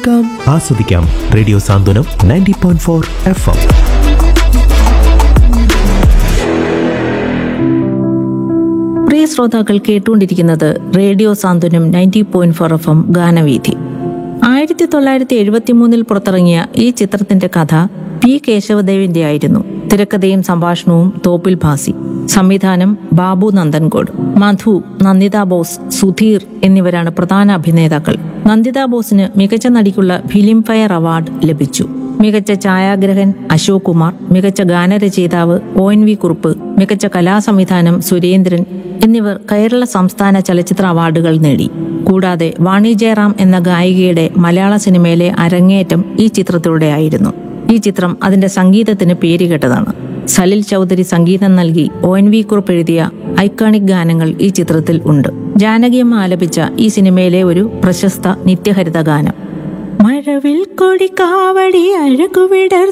കേൾക്കാം ആസ്വദിക്കാം radio Santhwanam ninety point four F M പ്രിയ ശ്രോതാക്കൾ കേട്ടുകൊണ്ടിരിക്കുന്നത് radio Santhwanam ninety point four F M ഗാനവീഥി ആയിരത്തി തൊള്ളായിരത്തി എഴുപത്തി മൂന്നിൽ പുറത്തിറങ്ങിയ ഈ ചിത്രത്തിന്റെ കഥ പി കേശവദേവിന്റെ ആയിരുന്നു തിരക്കഥയും സംഭാഷണവും തോപ്പിൽ ഭാസി സംവിധാനം ബാബു നന്ദൻകോട് മധു നന്ദിത ബോസ് സുധീർ എന്നിവരാണ് പ്രധാന അഭിനേതാക്കൾ നന്ദിത ബോസിന് മികച്ച നടിക്കുള്ള ഫിലിം ഫെയർ അവാർഡ് ലഭിച്ചു മികച്ച ഛായാഗ്രഹൻ അശോക് കുമാർ മികച്ച ഗാനരചയിതാവ് ഒ എൻ വി കുറുപ്പ് മികച്ച കലാസംവിധാനം സുരേന്ദ്രൻ എന്നിവർ കേരള സംസ്ഥാന ചലച്ചിത്ര അവാർഡുകൾ നേടി കൂടാതെ വാണി ജയറാം എന്ന ഗായികയുടെ മലയാള സിനിമയിലെ അരങ്ങേറ്റം ഈ ചിത്രത്തിലൂടെയായിരുന്നു ഈ ചിത്രം അതിന്റെ സംഗീതത്തിന് പേരുകേട്ടതാണ് സലിൽ ചൗധരി സംഗീതം നൽകി ഒ എൻ വി കുറുപ്പ് എഴുതിയ ഐക്കോണിക് ഗാനങ്ങൾ ഈ ചിത്രത്തിൽ ഉണ്ട് ജാനകിയമ്മ ആലപിച്ച ഈ സിനിമയിലെ ഒരു പ്രശസ്ത നിത്യഹരിത ഗാനം മഴവിൽ കൊടി കാവടി അഴകുവിടർ